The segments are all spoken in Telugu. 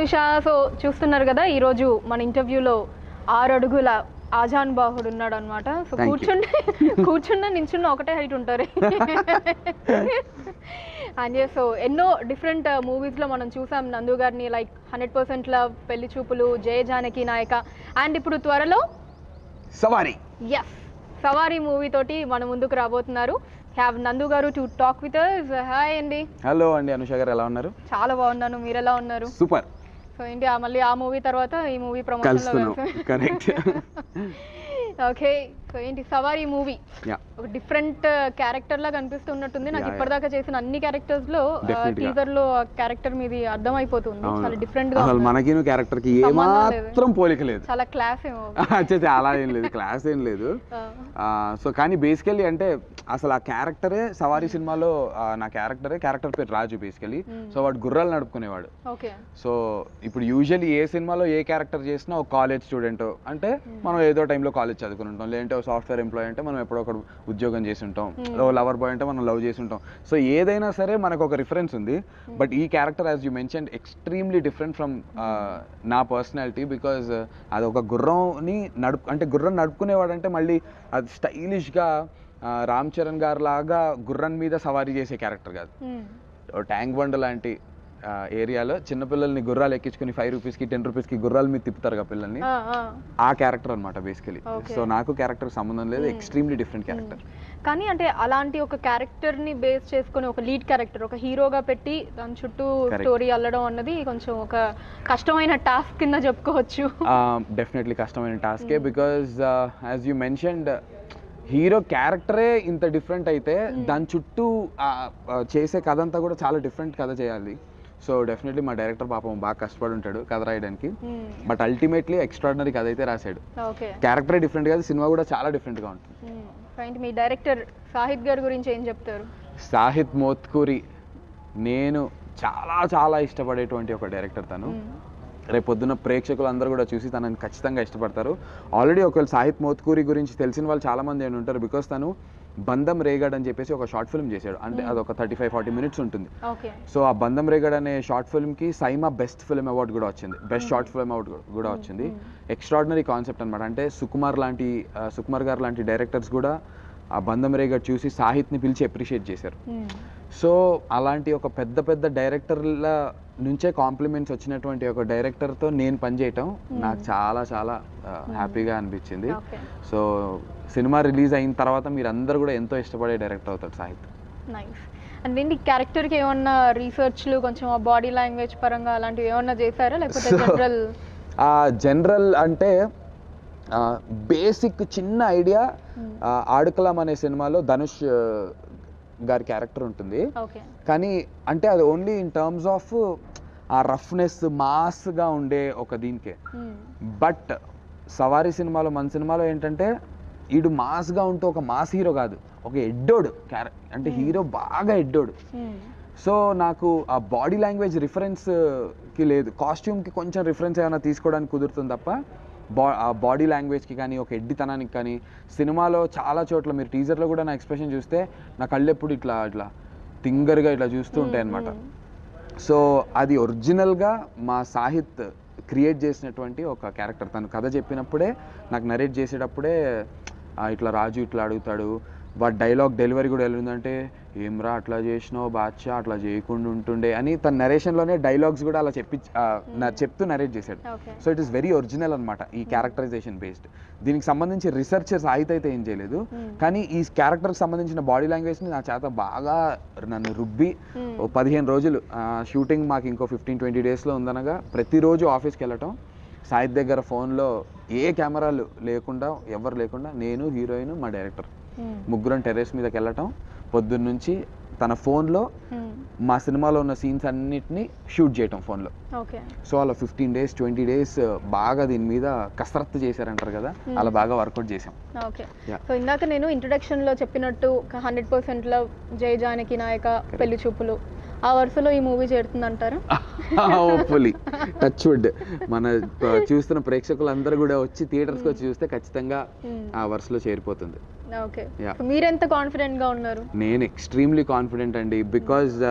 అనుష సో చూస్తున్నారు కదా ఈరోజు మన ఇంటర్వ్యూలో ఆరు అడుగుల ఆజాన్ బాహుడు ఉన్నాడు అనమాట సో Thank you. కూర్చుంటే కూర్చున్న నించున్న ఒకటే హైట్ ఉంటారు అండ్ సో ఎన్నో డిఫరెంట్ మూవీస్లో మనం చూసాం నందు గారిని లైక్ హండ్రెడ్ పర్సెంట్ లవ్ పెళ్లి చూపులు జయ జానకి నాయక అండ్ ఇప్పుడు త్వరలో సవారీ ఎస్ సవారీ మూవీ తోటి మన ముందుకు రాబోతున్నారు have Nandu garu to talk with hi అండి హలో అండి అనుష గారు ఎలా ఉన్నారు చాలా బాగున్నాను మీరు ఎలా ఉన్నారు సూపర్ సో ఏంటి ఆ మళ్ళీ ఆ మూవీ తర్వాత ఈ మూవీ ప్రమోషన్ కలుస్తున్నాం కరెక్ట్ ఓకే సో ఏంటి సవారీ మూవీ యా ఒక డిఫరెంట్ క్యారెక్టర్ లా కనిపిస్తున్నట్టుంది నాకు Yeah, yeah. ఇప్పటిదాకా చేసిన అన్ని క్యారెక్టర్స్ లో Definitely గా. టీజర్ లో ఆ క్యారెక్టర్ మీది అర్థమైపోతుంది చాలా డిఫరెంట్ గా అసలు ఉంది. మనకిను క్యారెక్టర్ కి సంబంధం లేదు. ఏమాత్రం పోలిక లేదు చాలా క్లాస్ ఏమో అచ్చా అలా ఏం లేదు క్లాస్ ఏం లేదు సో కానీ బేసికల్లీ అంటే అసలు ఆ క్యారెక్టరే సవారీ సినిమాలో ఆ, నా క్యారెక్టరే క్యారెక్టర్ పేరు రాజు బేసికలీ సో వాడు గుర్రాలు నడుపుకునేవాడు ఓకే సో ఇప్పుడు యూజువల్లీ ఏ సినిమాలో ఏ క్యారెక్టర్ చేసినా ఒక కాలేజ్ స్టూడెంట్ అంటే మనం ఏదో టైంలో కాలేజ్ చదువుకుని ఉంటాం లేదంటే ఒక సాఫ్ట్వేర్ ఎంప్లాయ్ అంటే మనం ఎప్పుడో ఒకటి ఉద్యోగం చేసి ఉంటాం ఓ లవర్ బాయ్ అంటే మనం లవ్ చేసి ఉంటాం సో ఏదైనా సరే మనకు ఒక రిఫరెన్స్ ఉంది బట్ ఈ character as you mention extremely different from నా పర్సనాలిటీ బికాజ్ అది ఒక గుర్రంని నడుపు అంటే గుర్రం నడుపుకునేవాడు అంటే మళ్ళీ అది స్టైలిష్గా రామ్ చరణ్ గారు లాగా గుర్రం మీద సవారీ చేసే క్యారెక్టర్ కాదు ఓ ట్యాంక్ బండ్ లాంటి ఆ, ఏరియాలో చిన్నపిల్లల్ని గుర్రాలు ఎక్కించుకుని ఫైవ్ రూపీస్కి టెన్ రూపీస్కి గుర్రాల మీద తిప్పుతారు కదా పిల్లల్ని ఆ క్యారెక్టర్ అనమాట బేసికలీ Okay. సో నాకు క్యారెక్టర్ సంబంధం లేదు ఎక్స్ట్రీమ్లీ డిఫరెంట్ క్యారెక్టర్ కానీ అంటే అలాంటి ఒక క్యారెక్టర్ ని బేస్ చేసుకొని ఒక లీడ్ క్యారెక్టర్ ఒక హీరోగా పెట్టి దాని చుట్టూ Correct. స్టోరీ అల్లడం అన్నది కొంచెం ఒక కష్టమైన టాస్క్ కింద చెప్పుకోవచ్చు డెఫినెట్లీ కష్టమైన టాస్కే because as you mentioned hero క్యారెక్టరే ఇంత డిఫరెంట్ అయితే దాని చుట్టూ ఆ, ఆ, చేసే కథ అంతా కూడా చాలా డిఫరెంట్ కథ చేయాలి సో డెఫినెట్లీ మా డైరెక్టర్ పాపం బాగా కష్టపడి ఉంటాడు కథ రాయడానికి బట్ అల్టిమేట్లీ ఎక్స్ట్రాడినరీ కథ అయితే రాశాడు ఓకే క్యారెక్టరే డిఫరెంట్ కాదు సినిమా కూడా చాలా డిఫరెంట్గా ఉంటుంది ఏంటి మీ డైరెక్టర్ సాహిద్ గారి గురించి ఏం చెప్తారు సాహిత్ మోత్కూరి నేను చాలా చాలా ఇష్టపడేటువంటి ఒక డైరెక్టర్ తను రేపు పొద్దున్న ప్రేక్షకులు అందరూ కూడా చూసి తనని ఖచ్చితంగా ఇష్టపడతారు ఆల్రెడీ ఒకవేళ సాహిత్ మోత్కూరి గురించి తెలిసిన వాళ్ళు చాలా మంది అని ఉంటారు బికాస్ తను బంధం రేగడ్ అని చెప్పేసి ఒక షార్ట్ ఫిల్మ్ చేశాడు అంటే అది ఒక థర్టీ ఫైవ్ ఫార్టీ మినిట్స్ ఉంటుంది ఓకే సో ఆ బంధం రేగడ్ అనే షార్ట్ ఫిల్మ్కి సైమా బెస్ట్ ఫిల్మ్ అవార్డు కూడా వచ్చింది బెస్ట్ షార్ట్ ఫిల్మ్ అవార్డు కూడా వచ్చింది ఎక్స్ట్రాడినరీ కాన్సెప్ట్ అనమాట అంటే సుకుమార్ లాంటి ఆ, సుకుమార్ గారు లాంటి డైరెక్టర్స్ కూడా ఆ బంధం రేగడ్ చూసి సాహిత్ని పిలిచి అప్రిషియేట్ చేశారు సో అలాంటి ఒక పెద్ద పెద్ద డైరెక్టర్ల నుంచే కాంప్లిమెంట్స్ వచ్చినటువంటి ఒక డైరెక్టర్తో నేను పనిచేయటం నాకు చాలా చాలా హ్యాపీగా అనిపించింది ఓకే సో సినిమా రిలీజ్ అయిన తర్వాత మీరు అందరు కూడా ఎంతో ఇష్టపడే డైరెక్టర్ అవుతారు సాహిత్ నైస్ అండ్ ఏంటి క్యారెక్టర్కి ఏమన్నా రీసెర్చ్లు కొంచెం ఆ బాడీ లాంగ్వేజ్ పరంగా అలాంటివి ఏమన్నా చేశారా లేకపోతే So- జనరల్ ఆ జనరల్ అంటే బేసిక్ చిన్న ఐడియా ఆడుకలం అనే సినిమాలో ధనుష్ ఆ, గారి క్యారెక్టర్ ఉంటుంది ఓకే కానీ అంటే అది ఓన్లీ ఇన్ టర్మ్స్ ఆఫ్ ఆ రఫ్నెస్ మాస్గా ఉండే ఒక దీనికే బట్ సవారీ సినిమాలో మన సినిమాలో ఏంటంటే ఈడు మాస్గా ఉంటూ ఒక మాస్ హీరో కాదు ఒక ఎడ్డోడు క్యారె అంటే హీరో బాగా ఎడ్డోడు సో నాకు ఆ బాడీ లాంగ్వేజ్ రిఫరెన్స్కి లేదు కాస్ట్యూమ్కి కొంచెం రిఫరెన్స్ ఏమైనా తీసుకోవడానికి కుదురుతుంది తప్ప బా ఆ బాడీ లాంగ్వేజ్కి కానీ ఒక ఎడ్డితనానికి కానీ సినిమాలో చాలా చోట్ల మీరు టీజర్లో కూడా నా ఎక్స్ప్రెషన్ చూస్తే నా కళ్ళు ఎప్పుడు ఇట్లా ఇట్లా తింగర్గా ఇట్లా చూస్తూ ఉంటాయి అనమాట సో అది ఒరిజినల్గా మా సాహిత్ క్రియేట్ చేసినటువంటి ఒక క్యారెక్టర్ తను కథ చెప్పినప్పుడే నాకు నరేట్ చేసేటప్పుడే ఆ, ఇట్లా రాజు ఇట్లా అడుగుతాడు వాడి డైలాగ్ డెలివరీ కూడా ఎలా ఉందంటే ఏమ్రా అట్లా చేసినావు బాద్షా అట్లా చేయకుండా ఉంటుండే అని తన నరేషన్లోనే డైలాగ్స్ కూడా అలా చెప్పి ఆ, న- చెప్తూ నరేట్ చేశాడు okay so it is very original అనమాట ఈ క్యారెక్టరైజేషన్ బేస్డ్ దీనికి సంబంధించి రీసెర్చ్ సాహిత్ అయితే ఏం చేయలేదు కానీ ఈ క్యారెక్టర్కి సంబంధించిన బాడీ లాంగ్వేజ్ని నా చేత బాగా నన్ను రుబ్బి ఓ పదిహేను రోజులు షూటింగ్ మాకు ఇంకో ఫిఫ్టీన్ ట్వంటీ డేస్లో ఉందనగా ప్రతిరోజు ఆఫీస్కి వెళ్ళటం సాహిత్ దగ్గర ఫోన్లో ఏ కెమెరాలు లేకుండా ఎవరు లేకుండా నేను హీరోయిన్ మా డైరెక్టర్ ముగ్గురం టెర్రస్ మీదకి వెళ్ళటం పొద్దున్న నుంచి తన ఫోన్లో మా సినిమాలో ఉన్న సీన్స్ అన్నిటిని షూట్ చేయటం ఫోన్లో ఓకే సో అలా ఫిఫ్టీన్ డేస్ ట్వంటీ డేస్ బాగా దీని మీద కసరత్తు చేశారంటారు కదా అలా బాగా వర్కౌట్ చేసాం ఓకే Yeah. సో ఇందాక నేను ఇంట్రొడక్షన్ లో చెప్పినట్టు హండ్రెడ్ పర్సెంట్ లో జై జానకి నాయక పెళ్లి చూపులు ఆ వరుసలో ఈ మూవీ చేరుతుందంటారా హోప్ఫుల్లీ టచ్ వుడ్ మన ప- చూస్తున్న ప్రేక్షకులందరూ కూడా వచ్చి థియేటర్స్కి వచ్చి చూస్తే ఖచ్చితంగా ఆ వరుసలో చేరిపోతుంది ఓకే Yeah. సో మీరెంత కాన్ఫిడెంట్ గా ఉన్నారు నేను ఎక్స్ట్రీమ్లీ కాన్ఫిడెంట్ అండి బికాజ్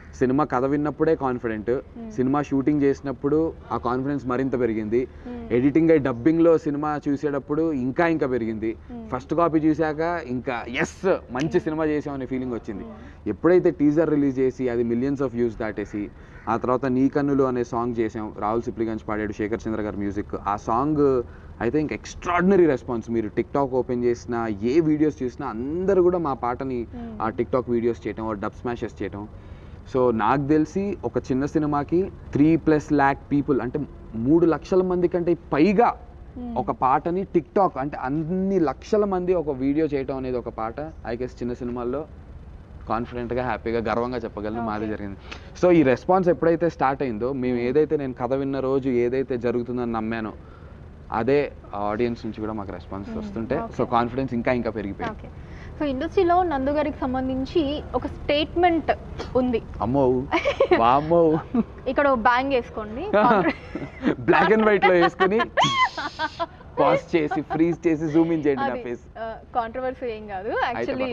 సినిమా కథ విన్నప్పుడే కాన్ఫిడెంట్ సినిమా షూటింగ్ చేసినప్పుడు ఆ కాన్ఫిడెన్స్ మరింత పెరిగింది ఎడిటింగ్ అయి డబ్బింగ్లో సినిమా చూసేటప్పుడు ఇంకా ఇంకా పెరిగింది ఫస్ట్ కాపీ చూశాక ఇంకా ఎస్ మంచి సినిమా చేసామనే ఫీలింగ్ వచ్చింది ఎప్పుడైతే టీజర్ రిలీజ్ చేసి అది మిలియన్స్ ఆఫ్ వ్యూస్ దాటేసి ఆ తర్వాత నీ కన్నులు అనే సాంగ్ చేసాం రాహుల్ సిప్లిగంజ్ పాడాడు శేఖర్ చంద్ర గారి మ్యూజిక్ ఆ సాంగ్ అయితే ఇంకా ఎక్స్ట్రాడినరీ రెస్పాన్స్ మీరు టిక్ టాక్ ఓపెన్ చేసినా ఏ వీడియోస్ చూసినా అందరూ కూడా మా పాటని ఆ టిక్ టాక్ వీడియోస్ చేయటం డబ్ స్మాషెస్ చేయటం సో నాకు తెలిసి ఒక చిన్న సినిమాకి త్రీ ప్లస్ ల్యాక్ పీపుల్ అంటే మూడు లక్షల మంది కంటే పైగా ఒక పాటని టిక్ టాక్ అంటే అన్ని లక్షల మంది ఒక వీడియో చేయటం అనేది ఒక పాట ఐ గెస్ చిన్న సినిమాల్లో కాన్ఫిడెంట్గా హ్యాపీగా గర్వంగా చెప్పగలను మాది Okay. జరిగింది సో ఈ రెస్పాన్స్ ఎప్పుడైతే స్టార్ట్ అయిందో మేము ఏదైతే నేను కథ విన్న రోజు ఏదైతే జరుగుతుందని నమ్మానో అదే ఆడియన్స్ నుంచి కూడా మాకు రెస్పాన్స్ Hmm. వస్తుంటే Okay. సో కాన్ఫిడెన్స్ ఇంకా ఇంకా పెరిగిపోయింది ఓకే సో ఇండస్ట్రీలో నందు గారికి సంబంధించి ఒక స్టేట్మెంట్ ఉంది అమ్మో వామ్మో ఇక్కడ బ్యాంగ్ వేసుకోండి బ్లాక్ అండ్ వైట్ లో వేసుకుని పాజ్ చేసి ఫ్రీజ్ చేసి జూమ్ ఇన్ చేయండి నా అది ఫేస్ కాంట్రవర్సీ ఏం కాదు అయితే యాక్చువల్లీ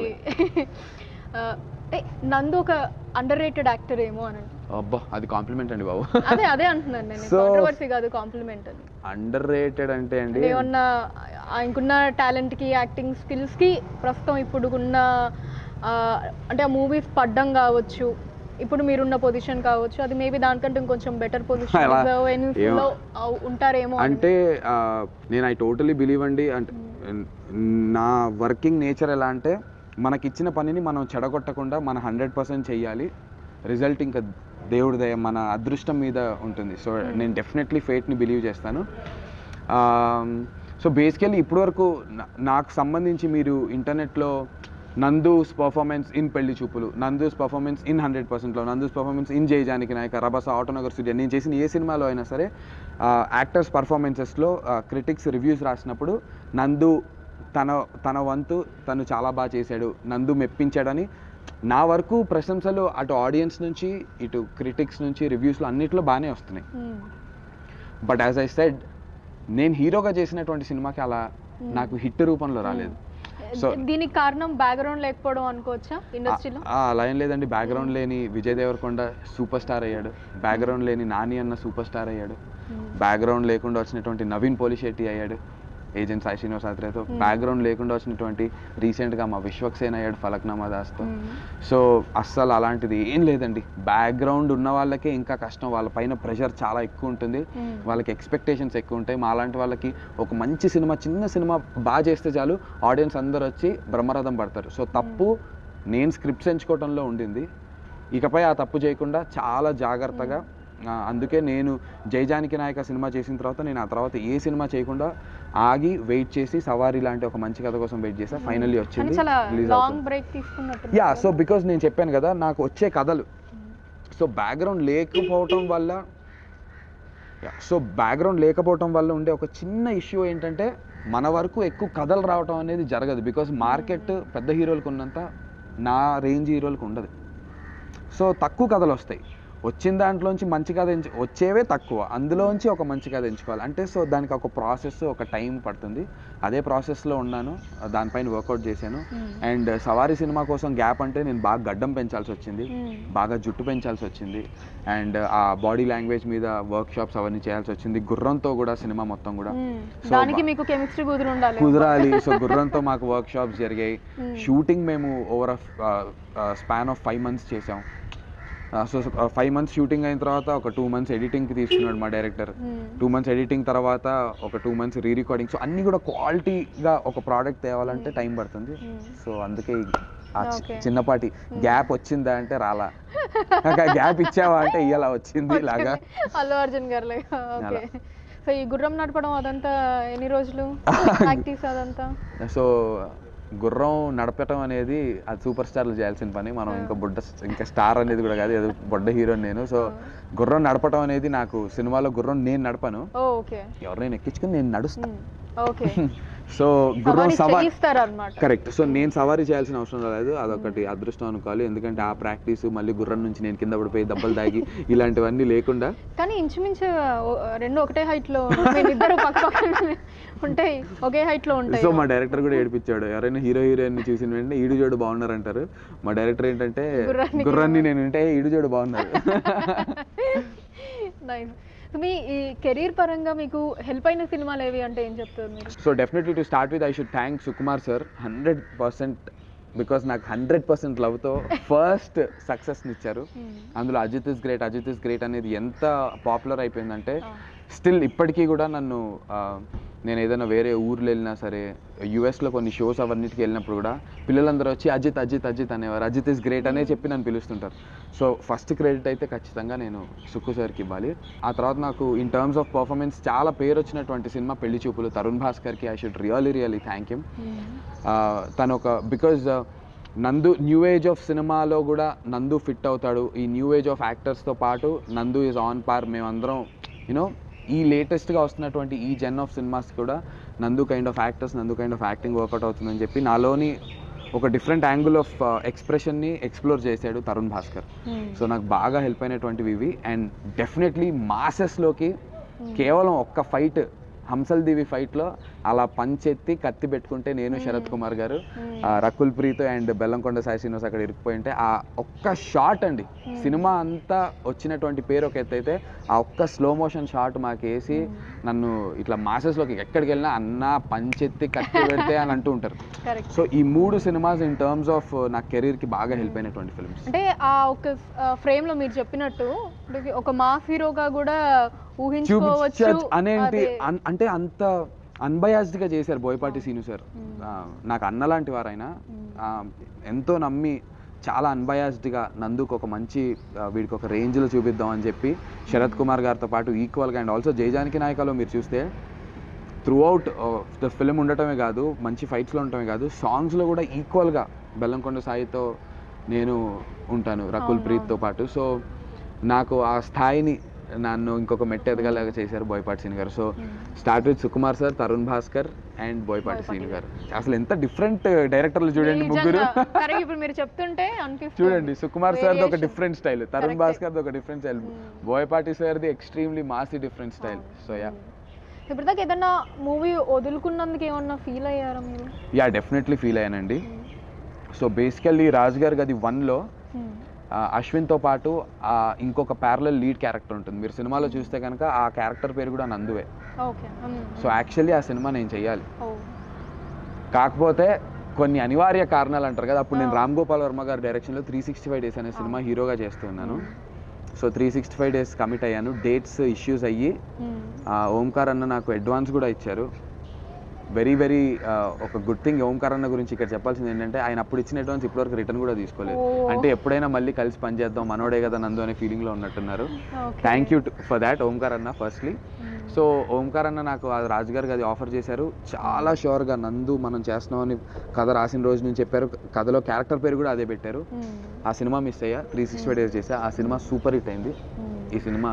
నందు ఒక అండర్ రేటెడ్ యాక్టర్ ఏమో అని అబ్బా అది కాంప్లిమెంట్ అండి బాబు అదే అదే అంటున్నాను నేను So- కాంట్రవర్సీ కాదు కాంప్లిమెంట్ అని అండర్ రేటెడ్ అంటే అండి అంటే ఏమన్నా ఆయనకున్న టాలెంట్ కి యాక్టింగ్ స్కిల్స్ కి ప్రస్తుతం ఇప్పుడున్న ఆ, అంటే ఆ మూవీస్ పడ్డం కావచ్చు ఇప్పుడు మీరున్న పొజిషన్ కావచ్చు అది మేబీ దానికంటే ఇంకొంచెం బెటర్ పొజిషన్ అలా లో ఉంటారేమో అని. అంటే ఆ, నేను ఐ టోటలీ బిలీవ్ అండి అంటే నా వర్కింగ్ నేచర్ ఎలా అంటే మనకిచ్చిన పనిని మనం చెడగొట్టకుండా మన హండ్రెడ్ పర్సెంట్ చెయ్యాలి రిజల్ట్ ఇంకా దేవుడి దయ మన అదృష్టం మీద ఉంటుంది సో నేను డెఫినెట్లీ ఫేట్ని బిలీవ్ చేస్తాను సో బేసికలీ ఇప్పటివరకు నా- నాకు సంబంధించి మీరు ఇంటర్నెట్లో నందూస్ పర్ఫార్మెన్స్ ఇన్ పెళ్లి చూపులు నందూస్ పర్ఫార్మెన్స్ ఇన్ హండ్రెడ్ పర్సెంట్లో నందూస్ పర్ఫార్మెన్స్ ఇన్ జయజానికి నాయక రభస ఆటోనగర్ స్టూడియో నేను చేసిన ఏ సినిమాలో అయినా సరే యాక్టర్స్ పర్ఫార్మెన్సెస్లో క్రిటిక్స్ రివ్యూస్ రాసినప్పుడు నందు తన తన వంతు తను చాలా బాగా చేశాడు నందు మెప్పించాడని నా వరకు ప్రశంసలు అటు ఆడియన్స్ నుంచి ఇటు క్రిటిక్స్ నుంచి రివ్యూస్లో అన్నిట్లో బాగానే వస్తున్నాయి Hmm. But as I said నేను హీరోగా చేసినటువంటి సినిమాకి అలా నాకు హిట్ రూపంలో రాలేదు సో దీనికి కారణం బ్యాక్గ్రౌండ్ లేకపోవడం అనుకోవచ్చా ఇండస్ట్రీలో ఆ, అలా ఏం లేదండి బ్యాక్గ్రౌండ్ లేని విజయ్ దేవరకొండ సూపర్ స్టార్ అయ్యాడు బ్యాక్గ్రౌండ్ లేని నాని అన్న సూపర్ స్టార్ అయ్యాడు బ్యాక్గ్రౌండ్ లేకుండా వచ్చినటువంటి నవీన్ పోలిశెట్టి అయ్యాడు ఏజెంట్ సాయి శ్రీనివాస్ ఆత్రేయతో బ్యాక్గ్రౌండ్ లేకుండా వచ్చినటువంటి రీసెంట్గా మా విశ్వక్సేన్ అయ్యాడు ఫలక్నామా దాస్తో సో అస్సలు అలాంటిది ఏం లేదండి బ్యాక్గ్రౌండ్ ఉన్న వాళ్ళకే ఇంకా కష్టం వాళ్ళ పైన ప్రెషర్ చాలా ఎక్కువ ఉంటుంది వాళ్ళకి ఎక్స్పెక్టేషన్స్ ఎక్కువ ఉంటాయి మా లాంటి వాళ్ళకి ఒక మంచి సినిమా చిన్న సినిమా బాగా చేస్తే చాలు ఆడియన్స్ అందరూ వచ్చి బ్రహ్మరథం పడతారు సో తప్పు నేను స్క్రిప్ట్స్ ఎంచుకోవడంలో ఉండింది ఇకపై ఆ తప్పు చేయకుండా చాలా జాగ్రత్తగా ఆ, అందుకే నేను జైజానికి నాయక సినిమా చేసిన తర్వాత నేను ఆ తర్వాత ఏ సినిమా చేయకుండా ఆగి వెయిట్ చేసి సవారీ లాంటి ఒక మంచి కథ కోసం వెయిట్ చేసా ఫైనల్లీ కానీ వచ్చింది చాలా రిలీజ్ లాంగ్ అవుతుంది బ్రేక్ తీసుకున్నట్టు యా సో బికాజ్ నేను చెప్పాను కదా నాకు వచ్చే కథలు సో బ్యాక్గ్రౌండ్ లేకపోవటం వల్ల సో బ్యాక్గ్రౌండ్ లేకపోవటం వల్ల ఉండే ఒక చిన్న ఇష్యూ ఏంటంటే మన వరకు ఎక్కువ కథలు రావటం అనేది జరగదు బికాజ్ మార్కెట్ పెద్ద హీరోలకు ఉన్నంత నా రేంజ్ హీరోలకు ఉండదు సో తక్కువ కథలు వస్తాయి వచ్చిన దాంట్లోంచి మంచి కథ ఎంచు వచ్చేవే తక్కువ అందులోంచి ఒక మంచి కథ ఎంచుకోవాలి అంటే సో దానికి ఒక ప్రాసెస్ ఒక టైం పడుతుంది అదే ప్రాసెస్లో ఉన్నాను దానిపైన వర్కౌట్ చేశాను అండ్ సవారీ సినిమా కోసం గ్యాప్ అంటే నేను బాగా గడ్డం పెంచాల్సి వచ్చింది బాగా జుట్టు పెంచాల్సి వచ్చింది అండ్ ఆ బాడీ లాంగ్వేజ్ మీద వర్క్ షాప్స్ అవన్నీ చేయాల్సి వచ్చింది గుర్రంతో కూడా సినిమా మొత్తం కూడా So, దానికి బా- మీకు కెమిస్ట్రీ కుదిరి ఉండాలి కుదరాలి సో గుర్రంతో మాకు వర్క్ షాప్స్ జరిగాయి Hmm. షూటింగ్ మేము over span of five months చేసాం సో ఫైవ్ మంత్స్ షూటింగ్ అయిన తర్వాత ఒక టూ మంత్స్ ఎడిటింగ్కి తీసుకున్నాడు మా డైరెక్టర్ టూ మంత్స్ ఎడిటింగ్ తర్వాత ఒక two months re recording so అన్నీ కూడా క్వాలిటీగా ఒక ప్రోడక్ట్ తేవాలంటే టైం పడుతుంది సో అందుకే ఈ- ఆ చి- Okay. చిన్నపాటి గ్యాప్ వచ్చిందా అంటే రాలా గ్యాప్ ఇచ్చావా అంటే ఇయ్యాల వచ్చింది ఇలాగా అల్లు అర్జున్ గారు ఓకే సో ఈ గుర్రం నడపడం అదంతా ఎన్ని రోజులు ప్రాక్టీస్ అదంతా సో గుర్రం నడపటం అనేది అది సూపర్ స్టార్లు చేయాల్సిన పని మనం ఇంకా బుడ్డ ఇంకా స్టార్ అనేది కూడా కాదు ఏదో బుడ్డ హీరో నేను సో గుర్రం నడపటం అనేది నాకు సినిమాలో గుర్రం నేను నడపను ఓ ఓకే ఎవరినైనా ఎక్కించుకుని నేను నడుస్తా ఓకే సో గుర్రం సవారి చేయిస్తారు అనమాట కరెక్ట్ సో నేను సవారీ చేయాల్సిన అవసరం లేదు అదొకటి అదృష్టం అనుకోవాలి ఎందుకంటే ఆ ప్రాక్టీస్ మళ్ళీ గుర్రం నుంచి నేను కింద పడిపోయి దెబ్బలు తాగి ఇలాంటివన్నీ లేకుండా కానీ ఇంచుమించు ఓ- రెండు ఒకటే హైట్ లో ఇద్దరు పక్క పక్కన ఉంటాయి ఒకే హైట్ లో ఉంటాయి సో మా డైరెక్టర్ కూడా ఏడిపించాడు ఎవరైనా హీరో హీరోయిన్ చూసిన వెంటనే ఈడు జోడు బాగున్నారు అంటారు మా డైరెక్టర్ ఏంటంటే గుర్రాన్ని గుర్రాన్ని నేను వింటే ఈడు జోడు బాగున్నారు నైస్ మీ ఈ కెరీర్ పరంగా మీకు హెల్ప్ అయిన సినిమాలు ఏవి అంటే ఏం చెప్తారు మీరు so definitely to start with I should thank Sukumar sir hundred percent because నాకు హండ్రెడ్ పర్సెంట్ లవ్తో ఫస్ట్ సక్సెస్ని ఇచ్చారు అందులో Ajith is great Ajith is great అనేది ఎంత పాపులర్ అయిపోయిందంటే స్టిల్ ఇప్పటికీ కూడా నన్ను ఆ, నేను ఏదైనా వేరే ఊర్లో వెళ్ళినా సరే యూఎస్లో కొన్ని షోస్ అవన్నిటికి వెళ్ళినప్పుడు కూడా పిల్లలందరూ వచ్చి అజిత్ అజిత్ అజిత్ అనేవారు అజిత్ ఇస్ గ్రేట్ అనే చెప్పి నన్ను పిలుస్తుంటారు సో ఫస్ట్ క్రెడిట్ అయితే ఖచ్చితంగా నేను సుక్కు సార్కి ఇవ్వాలి ఆ తర్వాత నాకు ఇన్ టర్మ్స్ ఆఫ్ పర్ఫార్మెన్స్ చాలా పేరు వచ్చినటువంటి సినిమా పెళ్లి చూపులు తరుణ్ భాస్కర్కి I should really really thank you తను ఒక బికాజ్ నందు న్యూ ఏజ్ ఆఫ్ సినిమాలో కూడా నందు ఫిట్ అవుతాడు ఈ న్యూ ఏజ్ ఆఫ్ యాక్టర్స్తో పాటు నందు ఈజ్ ఆన్ పార్ మేమందరం యూనో ఈ లేటెస్ట్గా వస్తున్నటువంటి ఈ జెన్ ఆఫ్ సినిమాస్ కూడా Nandu kind of actors Nandu kind of acting work out అవుతుందని చెప్పి నాలోని ఒక డిఫరెంట్ యాంగిల్ ఆఫ్ ఎక్స్ప్రెషన్ని ఎక్స్ప్లోర్ చేశాడు తరుణ్ భాస్కర్ సో నాకు బాగా హెల్ప్ అయినటువంటివి ఇవి అండ్ డెఫినెట్లీ మాసెస్లోకి కేవలం ఒక్క ఫైట్ హంసల్ దేవి ఫైట్లో అలా పంచెత్తి కత్తి పెట్టుకుంటే నేను శరత్ కుమార్ గారు ఆ, రకుల్ ప్రీత్ అండ్ బెల్లంకొండ సాయి శ్రీనివాస్ అక్కడ ఇరుక్కుపోయింటే ఆ ఒక్క షాట్ అండి సినిమా అంతా వచ్చినటువంటి పేరు ఒక ఎత్తు అయితే ఆ ఒక్క స్లో మోషన్ షాట్ మాకు వేసి నన్ను ఇట్లా మాసెస్లోకి ఎక్కడికి వెళ్ళినా అన్న పంచెత్తి కత్తి పెడితే అని అంటూ ఉంటారు కరెక్ట్ సో ఈ మూడు సినిమాస్ ఇన్ టర్మ్స్ ఆఫ్ నా కెరీర్కి బాగా హెల్ప్ అయినటువంటి ఫిల్మ్స్ అంటే ఆ ఒక ఫ్రేమ్ లో మీరు చెప్పినట్టు అంటే ఒక మాస్ హీరోగా కూడా ఊహించుకోవచ్చు చూపించచ్చు అనేంటి అదే. అన్- అంటే అంత అన్బయాస్డ్ గా చేశారు బోయపాటి సీను సార్ ఆ, నాకు అన్న లాంటి వారు ఆయన ఆ, ఎంతో నమ్మి చాలా అన్బయాస్డ్ గా నందుకు ఒక మంచి ఆ, వీడికి ఒక రేంజ్ లో చూపిద్దాం అని చెప్పి శరత్ కుమార్ గారితో పాటు ఈక్వల్ గా అండ్ ఆల్సో జయజానికి నాయకలో మీరు చూస్తే త్రూ అవుట్ ద ఫిలిం ఉండటమే కాదు మంచి ఫైట్స్లో ఉండటమే కాదు సాంగ్స్లో కూడా ఈక్వల్గా బెల్లంకొండ సాయితో నేను ఉంటాను రకుల్ అవును, ప్రీత్తో పాటు సో నాకు ఆ స్థాయిని నన్ను ఇంకొక మెట్టు ఎదగలాగా చేశారు Boyapati Seenu garu so start with Sukumar sir Tarun Bhaskar and Boyapati Boyapati Seenu garu అసలు ఎంత డిఫరెంట్ డైరెక్టర్లు చూడండి ముగ్గురు నిజంగా. కరెక్ట్ ఇప్పుడు మీరు చెప్తుంటే అనిపిస్తుంది చూడండి సుకుమార్ సార్ ఒక Variation. Different style Tarun Correct. Bhaskar ఒక డిఫరెంట్ స్టైల్ బోయపాటి సార్ది extremely massy different style so yeah ఇప్పుడు దాకా ఏదన్నా మూవీ వదులుకున్నందుకు ఏమన్నా ఫీల్ అయ్యారా మీరు యా డెఫినెట్లీ ఫీల్ అయ్యానండి సో బేసికల్లీ రాజ్ గారి గది వన్లో అశ్విన్తో పాటు ఆ ఇంకొక ప్యారలల్ లీడ్ క్యారెక్టర్ ఉంటుంది మీరు సినిమాలో చూస్తే కనుక ఆ క్యారెక్టర్ పేరు కూడా నందువే ఓకే సో యాక్చువల్లీ ఆ సినిమా నేను చెయ్యాలి కాకపోతే కొన్ని అనివార్య కారణాలు అంటారు కదా అప్పుడు నేను ఆ. రామ్ గోపాల్ వర్మ గారి డైరెక్షన్లో త్రీ సిక్స్టీ ఫైవ్ డేస్ అనే సినిమా హీరోగా చేస్తున్నాను so three sixty five days commit అయ్యాను డేట్స్ ఇష్యూస్ అయ్యి ఆ, ఓంకార్ అన్న నాకు అడ్వాన్స్ కూడా ఇచ్చారు వెరీ వెరీ ఒక గుడ్ థింగ్ ఓంకార్ అన్న గురించి ఇక్కడ చెప్పాల్సింది ఏంటంటే ఆయన అప్పుడు ఇచ్చిన అడ్వాన్స్ ఇప్పటివరకు రిటర్న్ కూడా తీసుకోలేదు ఓ. అంటే ఎప్పుడైనా మళ్ళీ కలిసి పనిచేద్దాం మనోడే కదా నందు అనే ఫీలింగ్లో ఉన్నట్టున్నారు thank you for that Omkar anna firstly so Omkar anna నాకు ఆ రాజు గారికి అది ఆఫర్ చేశారు చాలా షూర్గా నందు మనం చేస్తున్నామని కథ రాసిన రోజు నుంచి చెప్పారు కథలో క్యారెక్టర్ పేరు కూడా అదే పెట్టారు ఆ సినిమా మిస్ అయ్యా త్రీ సిక్స్టీ ఫైవ్ డేస్ చేసా ఆ సినిమా సూపర్ హిట్ అయింది ఈ సినిమా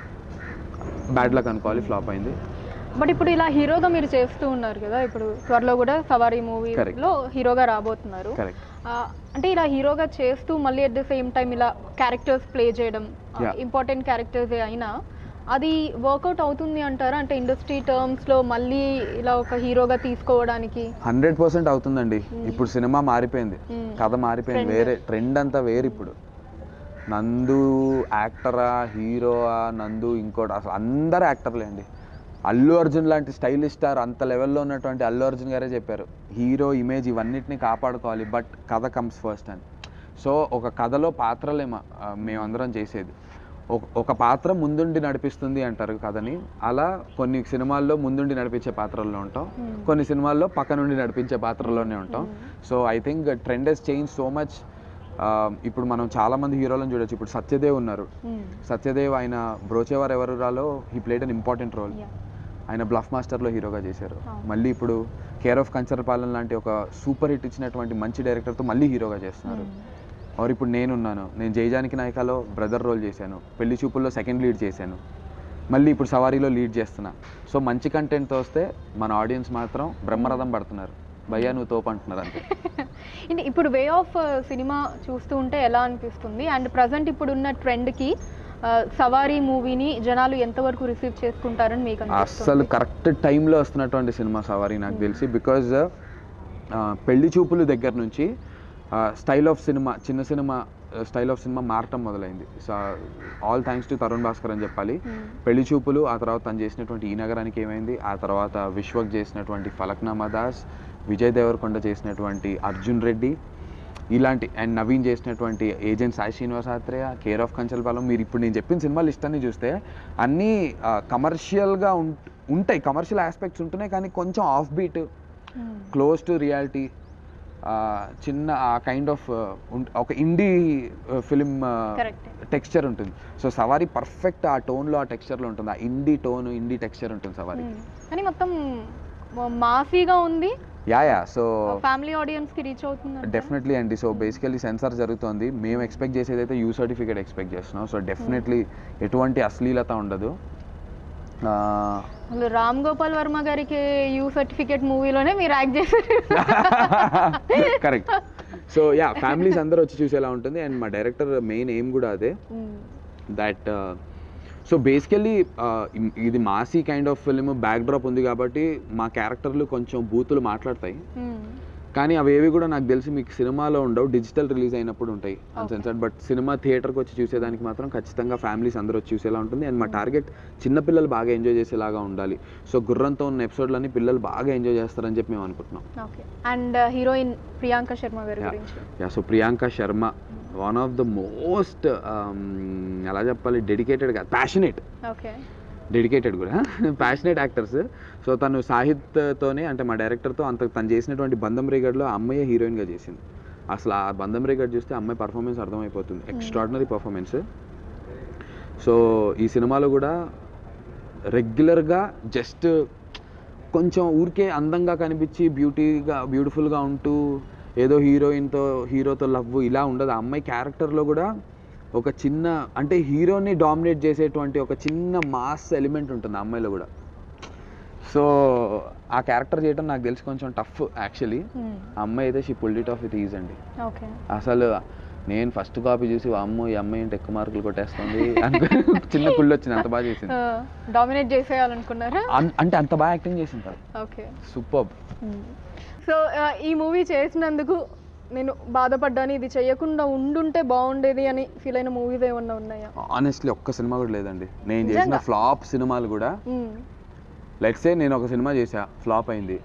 బ్యాడ్ లక్ అనుకోవాలి ఫ్లాప్ అయింది బట్ ఇప్పుడు ఇలా హీరోగా మీరు చేస్తూ ఉన్నారు కదా ఇప్పుడు త్వరలో కూడా సవారీ Correct. మూవీలో హీరోగా రాబోతున్నారు కరెక్ట్ ఆ, అంటే ఇలా హీరోగా చేస్తూ మళ్ళీ అట్ ద సేమ్ టైం ఇలా క్యారెక్టర్స్ ప్లే చేయడం Yeah. ఇంపార్టెంట్ క్యారెక్టర్స్ అయినా అది వర్కౌట్ అవుతుంది అంటారా అంటే ఇండస్ట్రీ టర్మ్స్ లో మళ్ళీ ఇలా ఒక హీరోగా తీసుకోవడానికి హండ్రెడ్ పర్సెంట్ అవుతుందండి ఇప్పుడు సినిమా మారిపోయింది Hmm. కథ మారిపోయింది Trend. వేరే ట్రెండ్ అంతా వేరు ఇప్పుడు నందు యాక్టరా హీరోవా నందు ఇంకోటి అసలు అందరు యాక్టర్లే అండి అల్లు అర్జున్ లాంటి స్టైలిష్ స్టార్ అంత లెవెల్లో ఉన్నటువంటి అల్లు అర్జున్ గారే చెప్పారు హీరో ఇమేజ్ ఇవన్నిటిని కాపాడుకోవాలి బట్ కథ కమ్స్ ఫస్ట్ అని సో ఒక కథలో పాత్రలే మా- ఆ, మేమందరం చేసేది ఒక- ఒక పాత్ర ముందుండి నడిపిస్తుంది అంటారు కథని అలా కొన్ని సినిమాల్లో ముందుండి నడిపించే పాత్రల్లో ఉంటాం Hmm. కొన్ని సినిమాల్లో పక్క నుండి నడిపించే పాత్రలోనే ఉంటాం so I think trend has change so much ఇప్పుడు మనం చాలా మంది హీరోలను చూడొచ్చు ఇప్పుడు సత్యదేవ్ ఉన్నారు సత్యదేవ్ ఆయన బ్రోచేవార్ ఎవరు రాలో he played an important role ఆయన బ్లఫ్ మాస్టర్లో హీరోగా చేశారు అవును. మళ్ళీ ఇప్పుడు కేర్ ఆఫ్ కంచరపాలెం లాంటి ఒక సూపర్ హిట్ ఇచ్చినటువంటి మంచి డైరెక్టర్తో మళ్ళీ హీరోగా చేస్తున్నారు ఆర్ ఇప్పుడు నేనున్నాను నేను జయజానికి నాయకాలో బ్రదర్ రోల్ చేశాను పెళ్లి చూపుల్లో సెకండ్ లీడ్ చేశాను మళ్ళీ ఇప్పుడు సవారీలో లీడ్ చేస్తున్నా సో మంచి కంటెంట్తో వస్తే మన ఆడియన్స్ మాత్రం బ్రహ్మరథం పడుతున్నారు భయ్యా నువ్వు తోపు అంటున్నారు అంతే అంటే ఇప్పుడు వే ఆఫ్ సినిమా చూస్తూ ఉంటే ఎలా అనిపిస్తుంది అండ్ ప్రజెంట్ ఇప్పుడు ఉన్న ట్రెండ్కి ఆ, సవారీ మూవీని జనాలు ఎంతవరకు రిసీవ్ చేసుకుంటారని మీకు అస్సలు అనిపిస్తుంది కరెక్ట్ టైంలో వస్తున్నటువంటి సినిమా సవారీ నాకు తెలిసి బికాజ్ పెళ్లి చూపులు దగ్గర నుంచి స్టైల్ ఆఫ్ సినిమా చిన్న సినిమా స్టైల్ ఆఫ్ సినిమా మారటం మొదలైంది all thanks to Tarun Bhaskar అని చెప్పాలి పెళ్లి చూపులు ఆ తర్వాత తను చేసినటువంటి ఈ నగరానికి ఏమైంది ఆ తర్వాత విశ్వక్ చేసినటువంటి ఫలక్నామా దాస్ విజయ్ దేవరకొండ చేసినటువంటి అర్జున్ రెడ్డి ఇలాంటి అండ్ నవీన్ చేసినటువంటి ఏజెంట్ సాయి శ్రీనివాసాత్రేయ కేర్ ఆఫ్ కంచల్పాలెం మీరు ఇప్పుడు నేను చెప్పిన సినిమా లిస్ట్ అన్ని చూస్తే అన్నీ కమర్షియల్గా ఉంటాయి కమర్షియల్ ఆస్పెక్ట్స్ ఉంటున్నాయి కానీ కొంచెం off beat close to reality చిన్న ఆ కైండ్ ఆఫ్ ఒక ఇండీ ఫిలిం కరెక్ట్ టెక్స్చర్ ఉంటుంది సో సవారీ పర్ఫెక్ట్ ఆ టోన్లో ఆ టెక్స్చర్లో ఉంటుంది ఆ ఇండీ టోన్ ఇండీ టెక్స్చర్ ఉంటుంది సవారీ కానీ మొత్తం మాఫీగా ఉంది yeah yeah so family audience కి రీచ్ అవుతుంది డెఫినెట్లీ అండి సో బేసికలీ సెన్సార్ జరుగుతోంది మేము ఎక్స్పెక్ట్ చేసేది అయితే యూ సర్టిఫికేట్ ఎక్స్పెక్ట్ చేస్తున్నాం సో డెఫినెట్లీ ఎటువంటి అశ్లీలత ఉండదు ఆ, అసలు రామ్ గోపాల్ వర్మ గారికి యూ సర్టిఫికేట్ మూవీలోనే మీరు యాక్ట్ చేశారు కరెక్ట్ సో యా ఫ్యామిలీస్ అందరూ వచ్చి చూసేలా ఉంటుంది అండ్ మా డైరెక్టర్ మెయిన్ ఎయిమ్ కూడా అదే దట్ సో బేసికల్లీ ఇది massy kind of film backdrop ఉంది కాబట్టి మా క్యారెక్టర్లు కొంచెం బూతులు మాట్లాడతాయి కానీ అవేవి కూడా నాకు తెలిసి మీకు సినిమాలో ఉండవు డిజిటల్ రిలీజ్ అయినప్పుడు ఉంటాయి అన్సెన్సర్డ్ బట్ సినిమా థియేటర్కి వచ్చి చూసేదానికి మాత్రం ఖచ్చితంగా ఫ్యామిలీస్ అందరూ వచ్చి చూసేలా ఉంటుంది అండ్ మా టార్గెట్ చిన్నపిల్లలు బాగా ఎంజాయ్ చేసేలాగా ఉండాలి సో గుర్రంతో ఉన్న ఎపిసోడ్లన్నీ పిల్లలు బాగా ఎంజాయ్ చేస్తారని చెప్పి మేము అనుకుంటున్నాం okay and heroine Priyanka Sharma గారి Yeah. గురించి yeah so Priyanka Sharma one of the most ఎలా చెప్పాలి డెడికేటెడ్ ప్యాషనేట్ ఓకే డెడికేటెడ్ కూడా ప్యాషనేట్ యాక్టర్స్ సో తను సాహిత్తోనే అంటే మా డైరెక్టర్తో అంత తను చేసినటువంటి బంధం రేగడ్లో అమ్మాయి హీరోయిన్గా చేసింది అసలు ఆ బంధం రేగడ్ చూస్తే అమ్మాయి పర్ఫార్మెన్స్ అర్థమైపోతుంది ఎక్స్ట్రాడినరీ పర్ఫార్మెన్స్ సో ఈ సినిమాలో కూడా రెగ్యులర్గా జస్ట్ కొంచెం ఊరికే అందంగా కనిపించి బ్యూటీగా బ్యూటిఫుల్గా ఉంటూ ఏదో హీరోయిన్తో హీరోతో లవ్ ఇలా ఉండదు ఆ అమ్మాయి క్యారెక్టర్లో కూడా ఒక చిన్న అంటే హీరోని డామినేట్ చేసేటువంటి ఒక చిన్న మాస్ ఎలిమెంట్ ఉంటుంది ఆ అమ్మాయిలో కూడా సో ఆ క్యారెక్టర్ చేయడం నాకు తెలిసి కొంచెం టఫ్ యాక్చువల్లీ ఆ అమ్మాయి అయితే she pulled it off with ease అండి ఓకే అసలు నేను ఫస్ట్ కాపీ చూసి అమ్మో ఈ అమ్మాయి ఏంటి ఎక్కువ మార్కులు కొట్టేస్తుంది అనుకుని చిన్న కుళ్ళు వచ్చింది అంత బాగా చేసింది డామినేట్ చేసేయాలనుకున్నారా అన్- అంటే అంత బాగా యాక్టింగ్ చేసింది తను ఓకే సూపర్ సో ఈ మూవీ చేసినందుకు నేను బాధపడ్డాను ఇది చేయకుండా ఉండుంటే బాగుండేది అని ఫీల్ అయిన మూవీస్ ఏమన్నా ఉన్నాయా ఆనెస్ట్లీ ఒక్క సినిమా కూడా లేదండి నేను చేసిన నిజంగా? ఫ్లాప్ సినిమాలు కూడా లెట్సే నేను ఒక సినిమా చేశా ఫ్లాప్ అయింది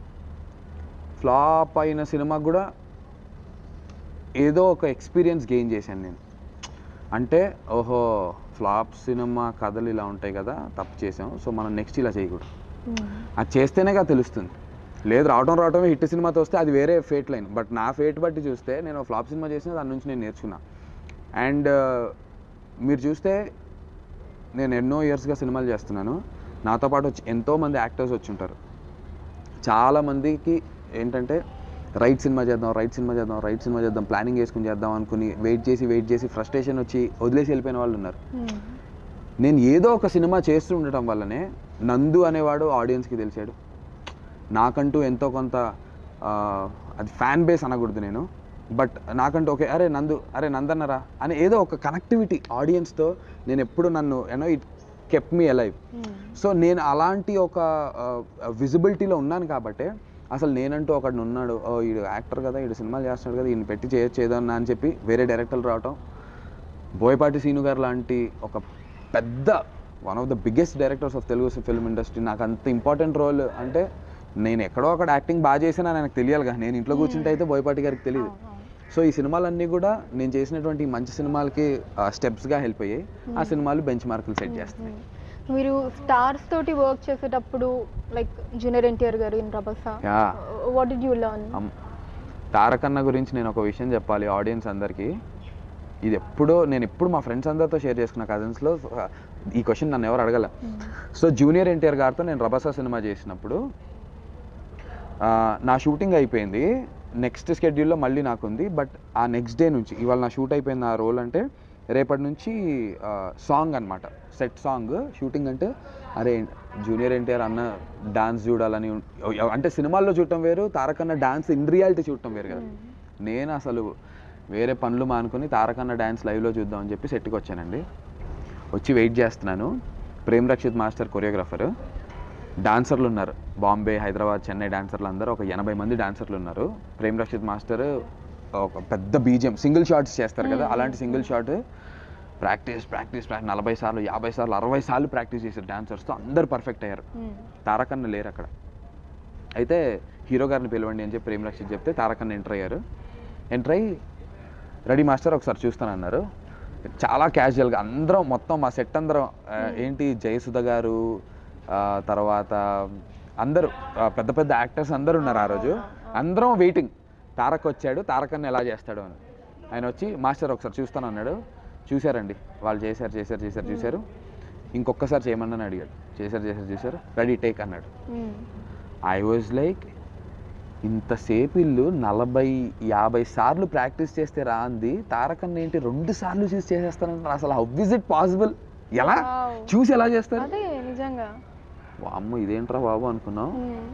ఫ్లాప్ అయిన సినిమా కూడా ఏదో ఒక ఎక్స్పీరియన్స్ గెయిన్ చేశాను నేను అంటే ఓహో ఫ్లాప్ సినిమా కథలు ఇలా ఉంటాయి కదా తప్పు చేసాం సో మనం నెక్స్ట్ ఇలా చేయకూడదు అది చేస్తేనే కదా తెలుస్తుంది లేదు రావటం రావటమే హిట్ సినిమాతో వస్తే అది వేరే ఫేట్ లైన్ బట్ నా ఫేట్ బట్టి చూస్తే నేను ఫ్లాప్ సినిమా చేసిన దాని నుంచి నేను నేర్చుకున్నా అండ్ మీరు చూస్తే నేను ఎన్నో ఇయర్స్గా సినిమాలు చేస్తున్నాను నాతో పాటు వచ్చి ఎంతోమంది యాక్టర్స్ వచ్చి ఉంటారు చాలామందికి ఏంటంటే రైట్ సినిమా చేద్దాం రైట్ సినిమా చేద్దాం రైట్ సినిమా చేద్దాం ప్లానింగ్ వేసుకుని చేద్దాం అనుకుని వెయిట్ చేసి వెయిట్ చేసి ఫ్రస్ట్రేషన్ వచ్చి వదిలేసి వెళ్ళిపోయిన వాళ్ళు ఉన్నారు నేను ఏదో ఒక సినిమా చేస్తూ ఉండటం వల్లనే నందు అనేవాడు ఆడియన్స్కి తెలిసాడు నాకంటూ ఎంతో కొంత ఆ, అది ఫ్యాన్ బేస్ అనకూడదు నేను బట్ నాకంటూ ఓకే అరే నందు అరే నందన్నరా అని ఏదో ఒక కనెక్టివిటీ ఆడియన్స్తో నేను ఎప్పుడు నన్ను you know it kept me alive so నేను అలాంటి ఒక విజిబిలిటీలో ఉన్నాను కాబట్టి అసలు నేనంటూ ఒకడిని ఉన్నాడు ఓ ఈడు యాక్టర్ కదా ఈడు సినిమాలు చేస్తున్నాడు కదా ఈయన పెట్టి చేయొచ్చు ఏదన్నా అని చెప్పి వేరే డైరెక్టర్లు రావటం బోయపాటి సీను గారు లాంటి ఒక పెద్ద one of the biggest directors of Telugu film industry నాకు అంత ఇంపార్టెంట్ రోల్ అంటే నేను ఎక్కడో అక్కడ యాక్టింగ్ బాగా చేసినా నాకు తెలియాలి కదా నేను ఇంట్లో కూర్చుంటే అయితే బోయపాటి గారికి తెలియదు సో ఈ సినిమాలన్నీ కూడా నేను చేసినటువంటి ఈ మంచి సినిమాలకి స్టెప్స్గా హెల్ప్ అయ్యాయి ఆ సినిమాలు బెంచ్ మార్కులు సెట్ చేస్తాయి మీరు స్టార్స్ తోటి వర్క్ చేసేటప్పుడు లైక్ జూనియర్ ఎన్టీఆర్ గారు in Rabhasa yeah what did you learn um- Tarakanna గురించి నేను ఒక విషయం చెప్పాలి ఆడియన్స్ అందరికీ ఇది ఎప్పుడో నేను ఎప్పుడు మా ఫ్రెండ్స్ అందరితో షేర్ చేసుకున్న కజిన్స్లో ఈ క్వశ్చన్ నన్ను ఎవరు అడగల సో జూనియర్ ఎన్టీఆర్ గారితో నేను రబసా సినిమా చేసినప్పుడు ఆ, నా షూటింగ్ అయిపోయింది నెక్స్ట్ స్కెడ్యూల్లో మళ్ళీ నాకు ఉంది బట్ ఆ నెక్స్ట్ డే నుంచి ఇవాళ నా షూట్ అయిపోయింది ఆ రోల్ అంటే రేపటి నుంచి సాంగ్ అన్నమాట సెట్ సాంగ్ షూటింగ్ అంటే అరే జూనియర్ ఎన్టీఆర్ అన్న డాన్స్ చూడాలని ఉం- అంటే సినిమాల్లో చూడటం వేరు తారకన్న డాన్స్ ఇన్ రియాలిటీ చూడటం వేరు కదా నేను అసలు వేరే పనులు మానుకొని తారకన్న డ్యాన్స్ లైవ్లో చూద్దామని చెప్పి సెట్కి వచ్చానండి వచ్చి వెయిట్ చేస్తున్నాను ప్రేమ్ రక్షిత్ మాస్టర్ కొరియోగ్రాఫర్ డాన్సర్లు ఉన్నారు బాంబే హైదరాబాద్ చెన్నై డాన్సర్లు అందరూ ఒక ఎనభై మంది డాన్సర్లు ఉన్నారు ప్రేమ్ రక్షిత్ మాస్టర్ ఒక పెద్ద బీజియం సింగిల్ షాట్స్ చేస్తారు కదా Hmm. అలాంటి single shot practice practice practice నలభై సార్లు యాభై సార్లు అరవై సార్లు ప్రాక్టీస్ చేశారు డాన్సర్స్తో అందరు పర్ఫెక్ట్ అయ్యారు మ్మ్. తారకన్న లేరు అక్కడ అయితే హీరో గారిని పిలవండి అని చెప్పి ప్రేమ్ రక్షిత్ చెప్తే తారకన్న ఎంటర్ అయ్యారు ఎంటర్ అయ్యి రెడీ మాస్టర్ ఒకసారి చూస్తానన్నారు చాలా క్యాజువల్గా అందరం మొత్తం మా సెట్ అందరం ఆ, ఏంటి జయసుధ గారు ఆ, తర్వాత అందరూ ఆ, పెద్ద పెద్ద యాక్టర్స్ అందరూ ఉన్నారు ఆ రోజు అందరం వెయిటింగ్ తారక్ వచ్చాడు తారకన్న ఎలా చేస్తాడు అని ఆయన వచ్చి మాస్టర్ ఒకసారి చూస్తాను అన్నాడు చూశారండి వాళ్ళు చేశారు చేశారు చేశారు చూశారు ఇంకొకసారి చేయమని అడిగాడు చేశారు చేశారు చూశారు రెడీ టేక్ అన్నాడు మ్మ్. ఐ వాజ్ లైక్ ఇంతసేపు ఇల్లు నలభై యాభై సార్లు ప్రాక్టీస్ చేస్తే రాంది తారకన్న ఏంటి రెండు సార్లు చూసి చేసేస్తానంటారు అసలు హౌ ఇస్ ఇట్ పాసిబుల్ ఎలా Wow. చూసి ఎలా చేస్తారు అదే నిజంగా అమ్మ ఇదేంట్రా బాబు అనుకున్నాం మ్మ్.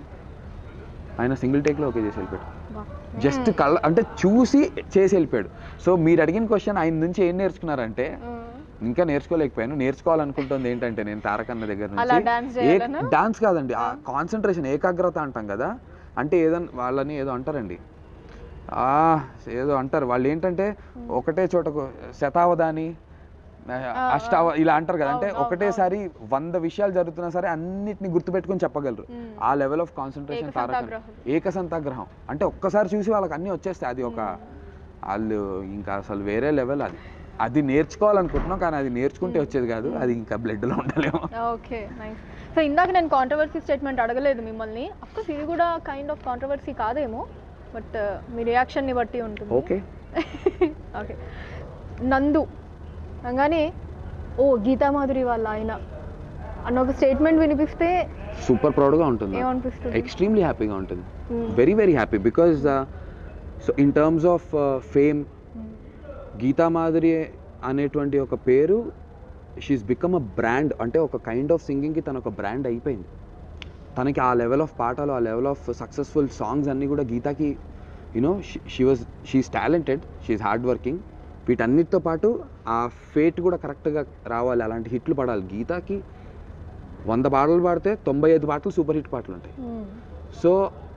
ఆయన సింగిల్ టేక్లో ఓకే చేసి వెళ్ళిపోయాడు బా. జస్ట్ కళ్ళ అంటే చూసి చేసి వెళ్ళిపోయాడు సో మీరు అడిగిన క్వశ్చన్ ఆయన నుంచి ఏం నేర్చుకున్నారంటే మ్మ్. ఇంకా నేర్చుకోలేకపోయాను నేర్చుకోవాలనుకుంటుంది ఏంటంటే నేను తారకన్న దగ్గర అలా నుంచి dance చేయాలనా? డాన్స్ కాదండి ఆ కాన్సన్ట్రేషన్ ఏకాగ్రత అంటాం కదా అంటే ఏదన్నా వాళ్ళని ఏదో అంటారండి ఆ, ఏదో అంటారు వాళ్ళు ఏంటంటే ఒకటే చోట కు- శతావధాని ఆ, అష్టావ ఇలా అంటారు కదా అంటే అవును, అవును, ఒకటేసారి వంద విషయాలు జరుగుతున్నా సరే అన్నిటిని గుర్తుపెట్టుకొని చెప్పగలరు మ్మ్. ఆ లెవెల్ ఆఫ్ కాన్సన్ట్రేషన్ తారకన్ ఏకసంతాగ్రహం. ఏకసంతాగ్రహం అంటే ఒక్కసారి చూసి వాళ్ళకి అన్నీ వచ్చేస్తాయి అది ఒక వాళ్ళు ఇంకా అసలు వేరే లెవెల్ అది అది నేర్చుకోవాలనుకుంటున్నాం కానీ అది నేర్చుకుంటే వచ్చేది కాదు అది ఇంకా బ్లడ్లో ఉండలేము ఓకే నైస్ సో ఇందాక నేను కాంట్రవర్సీ స్టేట్మెంట్ అడగలేదు మిమ్మల్ని అఫ్కోర్స్ ఇది కూడా కైండ్ ఆఫ్ కాంట్రవర్సీ కాదేమో బట్ మీ రియాక్షన్ని బట్టి ఉంటుంది ఓకే ఓకే నందు అనగానే ఓ గీతామాధురి వాళ్ళ ఆయన అన్న ఒక స్టేట్మెంట్ వినిపిస్తే సూపర్ ప్రౌడ్గా ఉంటుంది ఏమనిపిస్తుంది ఎక్స్ట్రీమ్లీ హ్యాపీగా ఉంటుంది Hmm. Very very happy because so in terms of fame Hmm. Geetha Madhuri అనేటువంటి ఒక పేరు షీఈస్ బికమ్ అ బ్రాండ్ అంటే ఒక కైండ్ ఆఫ్ సింగింగ్కి తన ఒక బ్రాండ్ అయిపోయింది తనకి ఆ లెవెల్ ఆఫ్ పాటలు ఆ లెవెల్ ఆఫ్ సక్సెస్ఫుల్ సాంగ్స్ అన్నీ కూడా గీతాకి you know she was she's talented she's hard working వీటన్నిటితో పాటు ఆ ఫేట్ కూడా కరెక్ట్గా రావాలి అలాంటి హిట్లు పడాలి గీతాకి వంద పాటలు పాడితే తొంభై ఐదు పాటలు సూపర్ హిట్ పాటలు ఉంటాయి Hmm. సో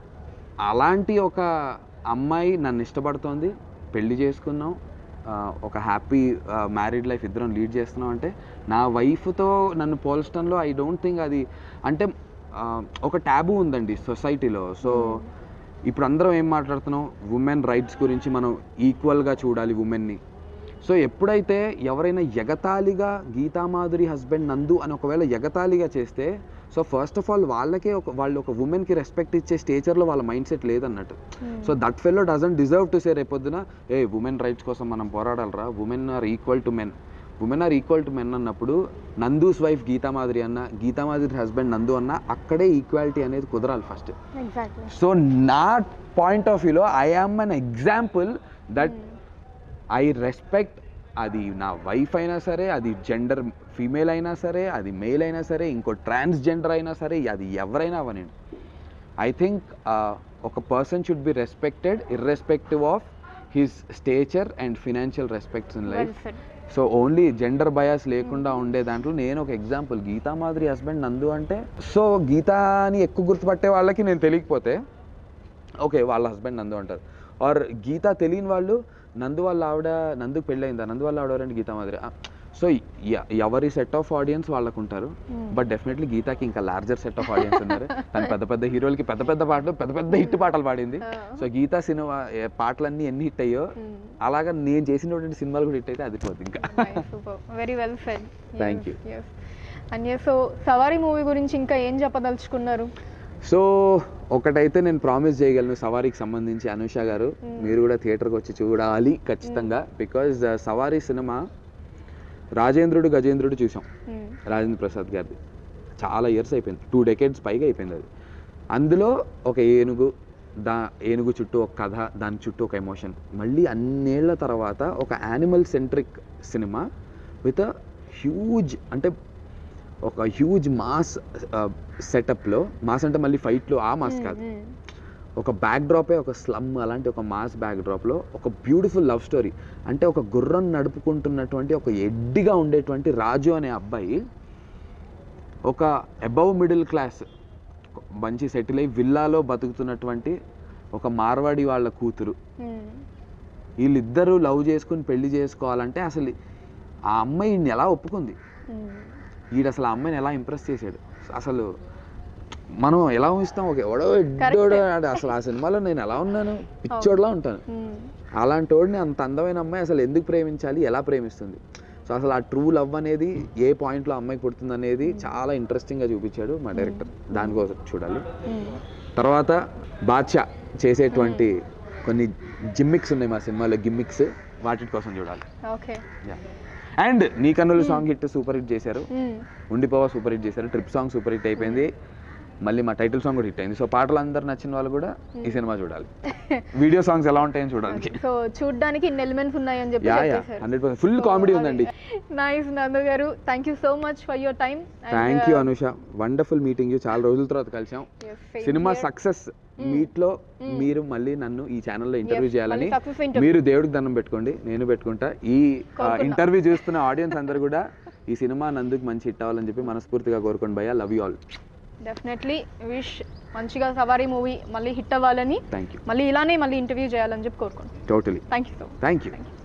అలాంటి ఒక అమ్మాయి నన్ను ఇష్టపడుతోంది పెళ్లి చేసుకున్నాం ఆ, ఒక హ్యాపీ మ్యారీడ్ లైఫ్ ఇద్దరం లీడ్ చేస్తున్నాం అంటే నా వైఫ్తో నన్ను పోల్చడంలో ఐ డోంట్ థింక్ అది అంటే ఆ, ఒక ట్యాబు ఉందండి సొసైటీలో సో ఇప్పుడు అందరం ఏం మాట్లాడుతున్నాం ఉమెన్ రైట్స్ గురించి మనం ఈక్వల్గా చూడాలి ఉమెన్ని సో ఎప్పుడైతే ఎవరైనా ఎగతాళిగా గీతామాధురి హస్బెండ్ నందు అని ఒకవేళ ఎగతాళిగా చేస్తే సో ఫస్ట్ ఆఫ్ ఆల్ వాళ్ళకే ఒక వాళ్ళు ఒక ఉమెన్కి రెస్పెక్ట్ ఇచ్చే స్టేచర్లో వాళ్ళ మైండ్ సెట్ లేదన్నట్టు so that fellow doesn't deserve to say రేపొద్దున ఏ ఉమెన్ రైట్స్ కోసం మనం పోరాడాలరా women are equal to men women are equal to men అన్నప్పుడు నందూస్ వైఫ్ గీతామాధురి అన్న గీతామాధురి హస్బెండ్ నందు అన్న అక్కడే ఈక్వాలిటీ అనేది కుదరాలి ఫస్ట్ ఎగ్జాక్ట్లీ సో నా పాయింట్ ఆఫ్ వ్యూలో I am an example that I respect అది నా వైఫ్ అయినా సరే అది జెండర్ ఫీమేల్ అయినా సరే అది మేల్ అయినా సరే ఇంకో ట్రాన్స్జెండర్ అయినా సరే అది ఎవరైనా అవనండి ఐ థింక్ ఒక person should be respected irrespective of his stature and financial respects in well life said so only gender bias లేకుండా ఉండే దాంట్లో నేను ఒక ఎగ్జాంపుల్ గీతా మాదిరి హస్బెండ్ నందు అంటే సో గీతాని ఎక్కువ గుర్తుపట్టే వాళ్ళకి నేను తెలియకపోతే ఓకే వాళ్ళ హస్బెండ్ నందు అంటారు ఆర్ గీత తెలియని వాళ్ళు నందు వాళ్ళ ఆవిడ నందుకు పెళ్ళయిందా నందు వాళ్ళ ఆవిడ ఎవరంటే గీతా మాదిరి సో ఎవరి సెట్ ఆఫ్ ఆడియన్స్ వాళ్ళకు ఉంటారు బట్ డెఫినెట్లీ గీతాకి ఇంకా లార్జర్ సెట్ ఆఫ్ ఆడియన్స్ ఉన్నారు తను పెద్ద పెద్ద హీరోలకి పెద్ద పెద్ద పాటలు పెద్ద పెద్ద హిట్ పాటలు పాడింది సో గీతా సినిమా ఏ పాటలన్నీ ఎన్ని హిట్ అయ్యో అలాగా నేను చేసినటువంటి సినిమాలు కూడా హిట్ అయితే అది పోతుంది ఇంకా super very well said Thank you. And so Savaari movie గురించి ఇంకా ఏం చెప్పదలుచుకున్నారు సో ఒకటైతే నేను ప్రామిస్ చేయగలను సవారీకి సంబంధించి అనుష గారు Mm. మీరు కూడా థియేటర్కి వచ్చి చూడాలి ఖచ్చితంగా బికాజ్ సవారీ సినిమా రాజేంద్రుడు గజేంద్రుడు చూసాం Hmm. రాజేంద్ర ప్రసాద్ గారిది చాలా ఇయర్స్ అయిపోయింది టూ డెకేడ్స్ పైగా అయిపోయింది అది అందులో ఒక ఏనుగు దా ఏనుగు చుట్టూ ఒక కథ దాని చుట్టూ ఒక ఎమోషన్ మళ్ళీ అన్నేళ్ల తర్వాత ఒక యానిమల్ సెంట్రిక్ సినిమా విత్ హ్యూజ్ అంటే ఒక హ్యూజ్ మాస్ సెటప్లో మాస్ అంటే మళ్ళీ ఫైట్లో ఆ మాస్ కాదు Hmm, ఒక బ్యాక్ డ్రాపే ఒక స్లమ్ అలాంటి ఒక మాస్ బ్యాక్ డ్రాప్లో ఒక బ్యూటిఫుల్ లవ్ స్టోరీ అంటే ఒక గుర్రం నడుపుకుంటున్నటువంటి ఒక ఎడ్డిగా ఉండేటువంటి రాజు అనే అబ్బాయి ఒక అబవ్ మిడిల్ క్లాస్ మంచి సెటిల్ అయ్యి విల్లాలో బతుకుతున్నటువంటి ఒక మార్వాడి వాళ్ళ కూతురు మ్మ్. వీళ్ళిద్దరూ లవ్ చేసుకుని పెళ్లి చేసుకోవాలంటే అసలు ఆ అమ్మాయి ఈయన్ని ఎలా ఒప్పుకుంది మ్మ్. ఈడు అసలు ఆ అమ్మాయిని ఎలా ఇంప్రెస్ చేశాడు అసలు మనం ఎలా ఊహిస్తాం ఒక ఎవడో ఎడ్డోడో ఆడు అసలు ఆ సినిమాలో నేను ఎలా ఉన్నాను పిచ్చోడ్లా ఉంటాను మ్మ్. అలాంటి వాడిని అంత అందమైన అమ్మాయి అసలు ఎందుకు ప్రేమించాలి ఎలా ప్రేమిస్తుంది సో అసలు ఆ ట్రూ లవ్ అనేది ఏ పాయింట్లో అమ్మాయికి పుడుతుంది అనేది చాలా ఇంట్రెస్టింగ్గా చూపించాడు మా డైరెక్టర్ దానికోసం చూడాలి మ్మ్. తర్వాత బాద్షా చేసేటువంటి కొన్ని జిమ్మిక్స్ ఉన్నాయి మా సినిమాలో గిమ్మిక్స్ వాటి కోసం చూడాలి ఓకే అండ్ నీ కన్నులు సాంగ్ హిట్ సూపర్ హిట్ చేశారు మ్మ్. ఉండిపోవా సూపర్ హిట్ చేశారు ట్రిప్ సాంగ్ సూపర్ హిట్ అయిపోయింది మళ్ళీ మా టైటిల్ సాంగ్ కూడా హిట్ అయింది సో పాటలు అందరు నచ్చిన వాళ్ళు కూడా ఈ సినిమా చూడాలి వీడియో సాంగ్స్ ఎలా ఉంటాయని చూడడానికి సో చూడ్డానికి ఇన్ని ఎలిమెంట్స్ ఉన్నాయని చెప్పి యా యా చెప్పేశారు హండ్రెడ్ పర్సెంట్ ఫుల్ కామెడీ ఉందండి నైస్ నందు గారు thank you so much for your time thank you Anusha wonderful meeting చాలా రోజుల తర్వాత కలిసాం సినిమా సక్సెస్ మీట్ లో మీరు మళ్ళీ నన్ను ఈ ఛానల్లో ఇంటర్వ్యూ Yes, చేయాలని మళ్ళీ success interview. మీరు దేవుడికి దండం పెట్టుకోండి నేను పెట్టుకుంటా ఈ కోరుకున్నా. ఇంటర్వ్యూ చూస్తున్న ఆడియన్స్ అందరు కూడా ఈ సినిమా నందుకు మంచి హిట్ అవ్వాలని చెప్పి మనస్ఫూర్తిగా కోరుకోండి భయ్యా love you all definitely wish మంచిగా సవారీ మూవీ మళ్ళీ హిట్ అవ్వాలని థ్యాంక్ యూ మళ్ళీ ఇలానే మళ్ళీ ఇంటర్వ్యూ చేయాలని చెప్పి కోరుకోండి totally thank you so thank you